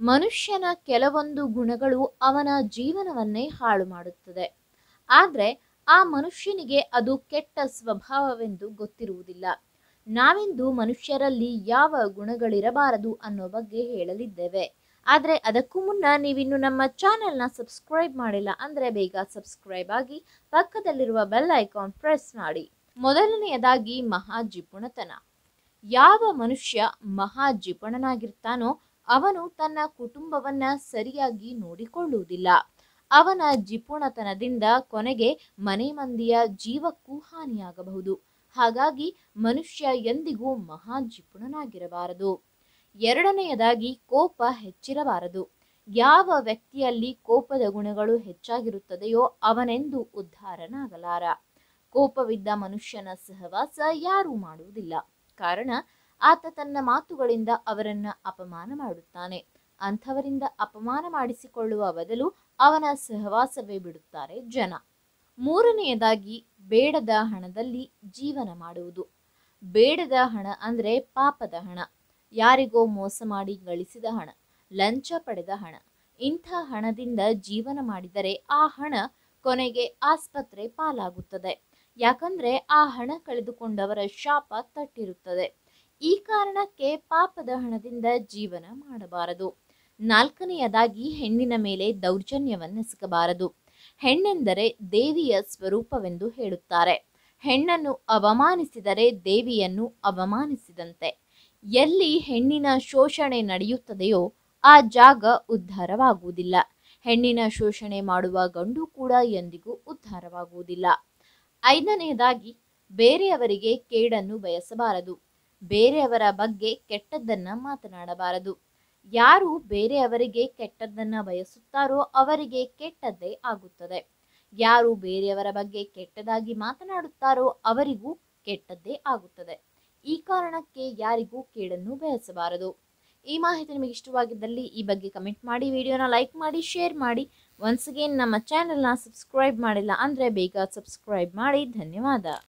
ಮನುಷ್ಯನ ಕೆಲವೊಂದು ಗುಣಗಳು ಅವನ ಜೀವನವನ್ನೇ ಹಾಳು ಮಾಡುತ್ತದೆ ಆದರೆ ಆ ಮನುಷ್ಯನಿಗೆ ಅದು ಕೆಟ್ಟ ಸ್ವಭಾವವೆಂದು ಗೊತ್ತಿರುವುದಿಲ್ಲ ನಾವಿಂದು ಮನುಷ್ಯರಲ್ಲಿ ಯಾವ ಗುಣಗಳಿರಬಾರದು ಅನ್ನೋ ಬಗ್ಗೆ ಹೇಳಲಿದ್ದೇವೆ ಆದರೆ ಅದಕ್ಕೂ ಮುನ್ನ ನೀವಿನ್ನು ನಮ್ಮ ಚಾನೆಲ್ನ ಸಬ್ಸ್ಕ್ರೈಬ್ ಮಾಡಿಲ್ಲ ಅಂದರೆ ಬೇಗ ಸಬ್ಸ್ಕ್ರೈಬ್ ಆಗಿ ಪಕ್ಕದಲ್ಲಿರುವ ಬೆಲ್ ಐಕಾನ್ ಪ್ರೆಸ್ ಮಾಡಿ ಮೊದಲನೆಯದಾಗಿ ಮಹಾಜಿಪುಣತನ ಯಾವ ಮನುಷ್ಯ ಮಹಾಜಿಪುಣನಾಗಿರ್ತಾನೋ ಅವನು ತನ್ನ ಕುಟುಂಬವನ್ನ ಸರಿಯಾಗಿ ನೋಡಿಕೊಳ್ಳುವುದಿಲ್ಲ ಅವನ ಜಿಪುಣತನದಿಂದ ಕೊನೆಗೆ ಮನೆ ಮಂದಿಯ ಜೀವಕ್ಕೂ ಹಾನಿಯಾಗಬಹುದು ಹಾಗಾಗಿ ಮನುಷ್ಯ ಎಂದಿಗೂ ಮಹಾಜಿಪುಣನಾಗಿರಬಾರದು ಎರಡನೆಯದಾಗಿ ಕೋಪ ಹೆಚ್ಚಿರಬಾರದು ಯಾವ ವ್ಯಕ್ತಿಯಲ್ಲಿ ಕೋಪದ ಗುಣಗಳು ಹೆಚ್ಚಾಗಿರುತ್ತದೆಯೋ ಅವನೆಂದು ಉದ್ಧಾರನಾಗಲಾರ ಕೋಪವಿದ್ದ ಮನುಷ್ಯನ ಸಹವಾಸ ಯಾರೂ ಮಾಡುವುದಿಲ್ಲ ಕಾರಣ ಆತ ತನ್ನ ಮಾತುಗಳಿಂದ ಅವರನ್ನ ಅಪಮಾನ ಮಾಡುತ್ತಾನೆ ಅಂಥವರಿಂದ ಅಪಮಾನ ಮಾಡಿಸಿಕೊಳ್ಳುವ ಬದಲು ಅವನ ಸಹವಾಸವೇ ಬಿಡುತ್ತಾರೆ ಜನ ಮೂರನೆಯದಾಗಿ ಬೇಡದ ಹಣದಲ್ಲಿ ಜೀವನ ಮಾಡುವುದು ಬೇಡದ ಹಣ ಅಂದರೆ ಪಾಪದ ಹಣ ಯಾರಿಗೋ ಮೋಸ ಮಾಡಿ ಗಳಿಸಿದ ಹಣ ಲಂಚ ಪಡೆದ ಹಣ ಇಂಥ ಹಣದಿಂದ ಜೀವನ ಮಾಡಿದರೆ ಆ ಹಣ ಕೊನೆಗೆ ಆಸ್ಪತ್ರೆ ಪಾಲಾಗುತ್ತದೆ ಯಾಕಂದ್ರೆ ಆ ಹಣ ಕಳೆದುಕೊಂಡವರ ಶಾಪ ತಟ್ಟಿರುತ್ತದೆ ಈ ಕಾರಣಕ್ಕೆ ಪಾಪದ ಹಣದಿಂದ ಜೀವನ ಮಾಡಬಾರದು ನಾಲ್ಕನೆಯದಾಗಿ ಹೆಣ್ಣಿನ ಮೇಲೆ ದೌರ್ಜನ್ಯವನ್ನೆಸಗಬಾರದು ಹೆಣ್ಣೆಂದರೆ ದೇವಿಯ ಸ್ವರೂಪವೆಂದು ಹೇಳುತ್ತಾರೆ ಹೆಣ್ಣನ್ನು ಅವಮಾನಿಸಿದರೆ ದೇವಿಯನ್ನು ಅವಮಾನಿಸಿದಂತೆ ಎಲ್ಲಿ ಹೆಣ್ಣಿನ ಶೋಷಣೆ ನಡೆಯುತ್ತದೆಯೋ ಆ ಜಾಗ ಉದ್ಧಾರವಾಗುವುದಿಲ್ಲ ಹೆಣ್ಣಿನ ಶೋಷಣೆ ಮಾಡುವ ಗಂಡು ಕೂಡ ಎಂದಿಗೂ ಉದ್ಧಾರವಾಗುವುದಿಲ್ಲ ಐದನೆಯದಾಗಿ ಬೇರೆಯವರಿಗೆ ಕೇಡನ್ನು ಬಯಸಬಾರದು ಬೇರೆಯವರ ಬಗ್ಗೆ ಕೆಟ್ಟದ್ದನ್ನ ಮಾತನಾಡಬಾರದು ಯಾರು ಬೇರೆಯವರಿಗೆ ಕೆಟ್ಟದ್ದನ್ನ ಬಯಸುತ್ತಾರೋ ಅವರಿಗೆ ಕೆಟ್ಟದ್ದೇ ಆಗುತ್ತದೆ ಯಾರು ಬೇರೆಯವರ ಬಗ್ಗೆ ಕೆಟ್ಟದಾಗಿ ಮಾತನಾಡುತ್ತಾರೋ ಅವರಿಗೂ ಕೆಟ್ಟದ್ದೇ ಆಗುತ್ತದೆ ಈ ಕಾರಣಕ್ಕೆ ಯಾರಿಗೂ ಕೇಡನ್ನು ಬಯಸಬಾರದು ಈ ಮಾಹಿತಿ ನಿಮಗೆ ಇಷ್ಟವಾಗಿದ್ದಲ್ಲಿ ಈ ಬಗ್ಗೆ ಕಮೆಂಟ್ ಮಾಡಿ ವಿಡಿಯೋನ ಲೈಕ್ ಮಾಡಿ ಶೇರ್ ಮಾಡಿ ಒನ್ಸ್ ಅಗೇನ್ ನಮ್ಮ ಚಾನೆಲ್ನ ಸಬ್ಸ್ಕ್ರೈಬ್ ಮಾಡಿಲ್ಲ ಅಂದರೆ ಬೇಗ ಸಬ್ಸ್ಕ್ರೈಬ್ ಮಾಡಿ ಧನ್ಯವಾದ